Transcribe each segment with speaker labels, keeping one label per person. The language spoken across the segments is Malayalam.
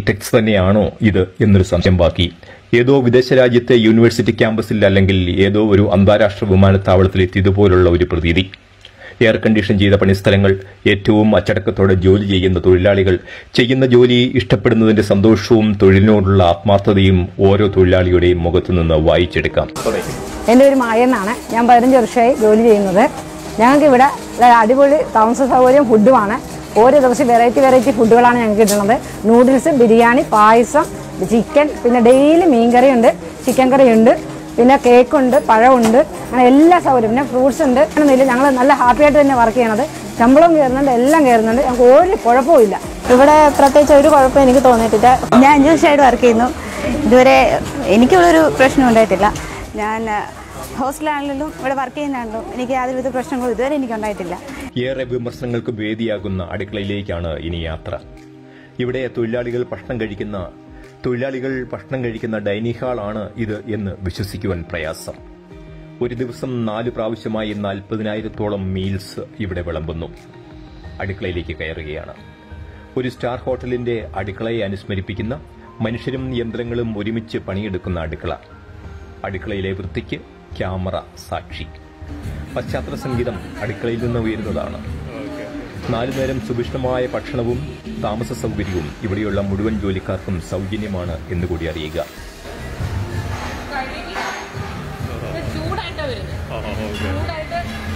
Speaker 1: കിറ്റക്സ് തന്നെയാണോ ഇത് എന്നൊരു സംശയം ബാക്കി ഏതോ വിദേശ രാജ്യത്തെ യൂണിവേഴ്സിറ്റി ക്യാമ്പസിൽ അല്ലെങ്കിൽ ഏതോ ഒരു അന്താരാഷ്ട്ര വിമാനത്താവളത്തിൽ എത്തിയതുപോലുള്ള ഒരു പ്രതീതി എയർ കണ്ടീഷൻ ചെയ്ത പണിസ്ഥലങ്ങൾ ഏറ്റവും അച്ചടക്കത്തോടെ ജോലി ചെയ്യുന്ന തൊഴിലാളികൾ ചെയ്യുന്ന ജോലി ഇഷ്ടപ്പെടുന്നതിന്റെ സന്തോഷവും തൊഴിലിനോടുള്ള ആത്മാർത്ഥതയും ഓരോ തൊഴിലാളിയുടെയും മുഖത്തുനിന്ന് വായിച്ചെടുക്കാം
Speaker 2: എൻ്റെ ഒരു മായ എന്നാണ് ഞാൻ പതിനഞ്ച് വർഷമായി ജോലി ചെയ്യുന്നത് ഞങ്ങൾക്ക് ഇവിടെ നല്ല അടിപൊളി താമസ സൗകര്യം ഫുഡുമാണ് ഓരോ ദിവസം വെറൈറ്റി വെറൈറ്റി ഫുഡുകളാണ് ഞങ്ങൾക്ക് കിട്ടുന്നത് നൂഡിൽസ് ബിരിയാണി പായസം ചിക്കൻ പിന്നെ ഡെയിലി മീൻകറി ഉണ്ട് ചിക്കൻ കറി ഉണ്ട് പിന്നെ കേക്കുണ്ട് പഴമുണ്ട് അങ്ങനെ എല്ലാ സൗകര്യം പിന്നെ ഫ്രൂട്ട്സ് ഉണ്ട് അങ്ങനെയൊന്നുമില്ല ഞങ്ങൾ നല്ല ഹാപ്പി ആയിട്ട് തന്നെ വർക്ക് ചെയ്യണത് ശമ്പളം കയറുന്നുണ്ട് എല്ലാം കയറുന്നുണ്ട് ഞങ്ങൾക്ക് ഒരു കുഴപ്പമില്ല
Speaker 3: ഇവിടെ പ്രത്യേകിച്ച് ഒരു കുഴപ്പം എനിക്ക് തോന്നിയിട്ടില്ല ഞാൻ അഞ്ച് വർഷമായിട്ട് വർക്ക് ചെയ്യുന്നു ഇതുവരെ എനിക്കുള്ളൊരു പ്രശ്നം ഉണ്ടായിട്ടില്ല ഞാൻ ഹോസ്റ്റലാണെങ്കിലും ഇവിടെ വർക്ക് ചെയ്യുന്നതാണെങ്കിലും എനിക്ക് യാതൊരുവിധ പ്രശ്നങ്ങളും ഇതുവരെ എനിക്ക് ഉണ്ടായിട്ടില്ല
Speaker 1: ഏറെ വിമർശനങ്ങൾക്ക് വേദിയാകുന്ന അടുക്കളയിലേക്കാണ് ഇനി യാത്ര ഇവിടെ തൊഴിലാളികൾ ഭക്ഷണം കഴിക്കുന്ന തൊഴിലാളികൾ ഭക്ഷണം കഴിക്കുന്ന ഡൈനിങ് ഹാളാണ് ഇത് എന്ന് വിശ്വസിക്കുവാൻ പ്രയാസം ഒരു ദിവസം നാല് പ്രാവശ്യമായി നാൽപ്പതിനായിരത്തോളം മീൽസ് ഇവിടെ വിളമ്പുന്നു അടുക്കളയിലേക്ക് കയറുകയാണ് ഒരു സ്റ്റാർ ഹോട്ടലിന്റെ അടുക്കളയെ അനുസ്മരിപ്പിക്കുന്ന മനുഷ്യരും യന്ത്രങ്ങളും ഒരുമിച്ച് പണിയെടുക്കുന്ന അടുക്കള അടുക്കളയിലെ വൃത്തിക്ക് ക്യാമറ സാക്ഷി പശ്ചാത്തല സംഗീതം അടുക്കളയിൽ നിന്ന് ഉയരുന്നതാണ് നാലു നേരം സുഭിഷ്ടമായ ഭക്ഷണവും താമസ സൗകര്യവും ഇവിടെയുള്ള മുഴുവൻ ജോലിക്കാർക്കും സൗജന്യമാണ് എന്നുകൂടി അറിയുക
Speaker 4: ചൂടായിട്ടാ വരുന്നത് ചൂടായിട്ട്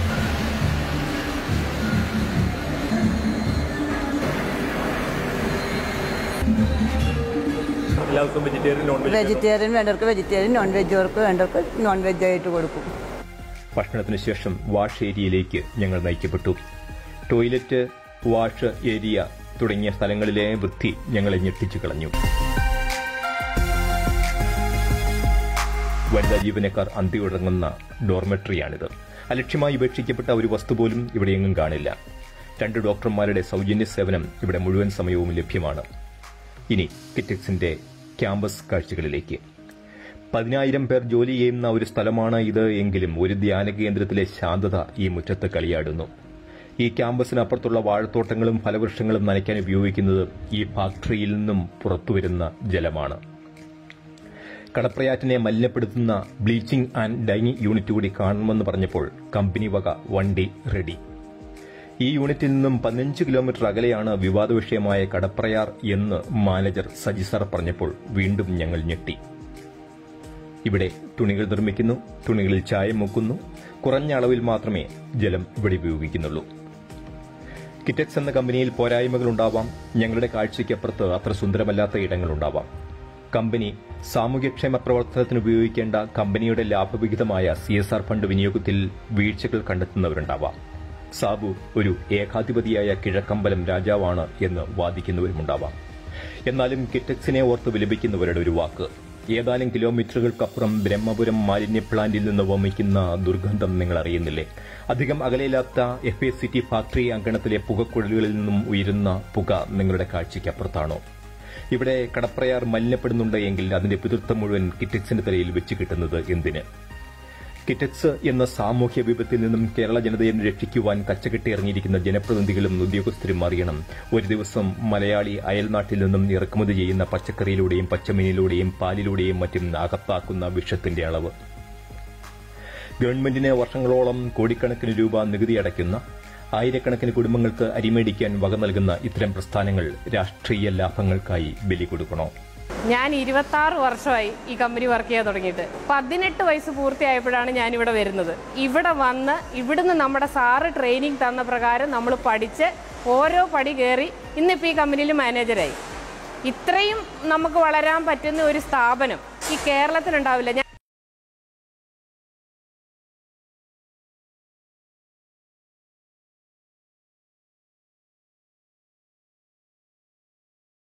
Speaker 1: എല്ലാവർക്കും വെജിറ്റേറിയൻ നോൺ
Speaker 5: വെജിറ്റേറിയൻ വേണ്ടവർക്ക് വെജിറ്റേറിയൻ നോൺ വെജുകാർക്ക് വേണ്ടവർക്ക് നോൺ വെജ് ആയിട്ട് കൊടുക്കും
Speaker 1: ഭക്ഷണത്തിന് ശേഷം വാഷ് ഏരിയയിലേക്ക് ഞങ്ങൾ നയിക്കപ്പെട്ടു ടോയ്ലറ്റ് വാഷ് ഏരിയ തുടങ്ങിയ സ്ഥലങ്ങളിലെ വൃത്തി ഞങ്ങളെ ഞെട്ടിച്ചു കളഞ്ഞു വനിതാ ജീവനക്കാർ അന്തിയുറങ്ങുന്ന ഡോർമെട്രിയാണിത് അലക്ഷ്യമായി ഉപേക്ഷിക്കപ്പെട്ട ഒരു വസ്തു പോലും ഇവിടെയെങ്ങും കാണില്ല രണ്ട് ഡോക്ടർമാരുടെ സൗജന്യ സേവനം ഇവിടെ മുഴുവൻ സമയവും ലഭ്യമാണ് ഇനി കിറ്റക്സിന്റെ ക്യാമ്പസ് കാഴ്ചകളിലേക്ക് പതിനായിരം പേർ ജോലി ചെയ്യുന്ന ഒരു സ്ഥലമാണ് ഇത് എങ്കിലും ഒരു ധ്യാന കേന്ദ്രത്തിലെ ശാന്തത ഈ മുറ്റത്ത് കളിയാടുന്നു ഈ ക്യാമ്പസിനപ്പുറത്തുള്ള വാഴത്തോട്ടങ്ങളും ഫലവൃക്ഷങ്ങളും നനയ്ക്കാൻ ഉപയോഗിക്കുന്നത് ഈ ഫാക്ടറിയിൽ നിന്നും പുറത്തുവരുന്ന ജലമാണ് കടപ്രയാറ്റിനെ മലിനപ്പെടുത്തുന്ന ബ്ലീച്ചിംഗ് ആൻഡ് ഡൈനിങ് യൂണിറ്റ് കൂടി കാണണമെന്ന് പറഞ്ഞപ്പോൾ കമ്പനി വക വണ്ടി റെഡി ഈ യൂണിറ്റിൽ നിന്നും പതിനഞ്ച് കിലോമീറ്റർ അകലെയാണ് വിവാദ വിഷയമായ കടപ്രയാർ എന്ന് മാനേജർ സജിസർ പറഞ്ഞപ്പോൾ വീണ്ടും ഞങ്ങൾ ഞെട്ടി ഇവിടെ തുണികൾ നിർമ്മിക്കുന്നു തുണികളിൽ ചായം മുക്കുന്നു കുറഞ്ഞ അളവിൽ മാത്രമേ ജലം ഇവിടെ ഉപയോഗിക്കുന്നുള്ളൂ കിറ്റക്സ് എന്ന കമ്പനിയിൽ പോരായ്മകളുണ്ടാവാം ഞങ്ങളുടെ കാഴ്ചയ്ക്കപ്പുറത്ത് അത്ര സുന്ദരമല്ലാത്ത ഇടങ്ങളുണ്ടാവാം കമ്പനി സാമൂഹ്യക്ഷേമ പ്രവർത്തനത്തിന് ഉപയോഗിക്കേണ്ട കമ്പനിയുടെ ലാഭവിഹിതമായ സി എസ് ആർ ഫണ്ട് വിനിയോഗത്തിൽ വീഴ്ചകൾ കണ്ടെത്തുന്നവരുണ്ടാവാം സാബു ഒരു ഏകാധിപതിയായ കിഴക്കമ്പലം രാജാവാണ് എന്ന് വാദിക്കുന്നവരുമുണ്ടാവാം എന്നാലും കിറ്റക്സിനെ ഓർത്ത് വിലപിക്കുന്നവരുടെ ഒരു വാക്ക് ഏതാനും കിലോമീറ്ററുകൾക്കപ്പുറം ബ്രഹ്മപുരം മാലിന്യ പ്ലാന്റിൽ നിന്ന് വമിക്കുന്ന ദുർഗന്ധം നിങ്ങൾ അറിയുന്നില്ലേ അധികം അകലെയില്ലാത്ത എഫ് എ സിറ്റി ഫാക്ടറി അങ്കണത്തിലെ പുകക്കുഴലുകളിൽ നിന്നും ഉയരുന്ന പുക നിങ്ങളുടെ കാഴ്ചയ്ക്കപ്പുറത്താണോ ഇവിടെ കടപ്രയാർ മലിനപ്പെടുന്നുണ്ട് എങ്കിൽ അതിന്റെ പിതൃത്വം മുഴുവൻ കിറ്റക്സിന്റെ തലയിൽ വെച്ച് കിട്ടുന്നത് എന്തിന് കിറ്റക്സ് എന്ന സാമൂഹ്യ വിപത്തിൽ നിന്നും കേരള ജനതയെ രക്ഷിക്കുവാൻ കച്ചകെട്ടി ഇറങ്ങിയിരിക്കുന്ന ജനപ്രതിനിധികളും ഉദ്യോഗസ്ഥരും അറിയണം ഒരു ദിവസം മലയാളി അയൽനാട്ടിൽ നിന്നും ഇറക്കുമതി ചെയ്യുന്ന പച്ചക്കറിയിലൂടെയും പച്ചമീനിലൂടെയും പാലിലൂടെയും മറ്റും അകത്താക്കുന്ന വിഷത്തിന്റെ അളവ് ഗവൺമെന്റിന് വർഷങ്ങളോളം കോടിക്കണക്കിന് രൂപ നികുതി അടയ്ക്കുന്ന ആയിരക്കണക്കിന് കുടുംബങ്ങൾക്ക് അരിമേടിക്കാൻ വക നൽകുന്ന ഇത്തരം പ്രസ്ഥാനങ്ങൾ രാഷ്ട്രീയ ലാഭങ്ങൾക്കായി ബലി കൊടുക്കണോ
Speaker 4: ഞാൻ ഇരുപത്തി ആറ് വർഷമായി ഈ കമ്പനി വർക്ക് ചെയ്യാൻ തുടങ്ങിയിട്ട് പതിനെട്ട് വയസ്സ് പൂർത്തിയായപ്പോഴാണ് ഞാൻ ഇവിടെ വരുന്നത് ഇവിടെ വന്ന് ഇവിടുന്ന് നമ്മുടെ സാറ് ട്രെയിനിങ് തന്ന പ്രകാരം നമ്മൾ പഠിച്ച് ഓരോ പടി കയറി ഇന്നിപ്പോൾ ഈ കമ്പനിയിൽ മാനേജരായി ഇത്രയും നമുക്ക് വളരാൻ പറ്റുന്ന ഒരു സ്ഥാപനം ഈ കേരളത്തിലുണ്ടാവില്ല ഞാൻ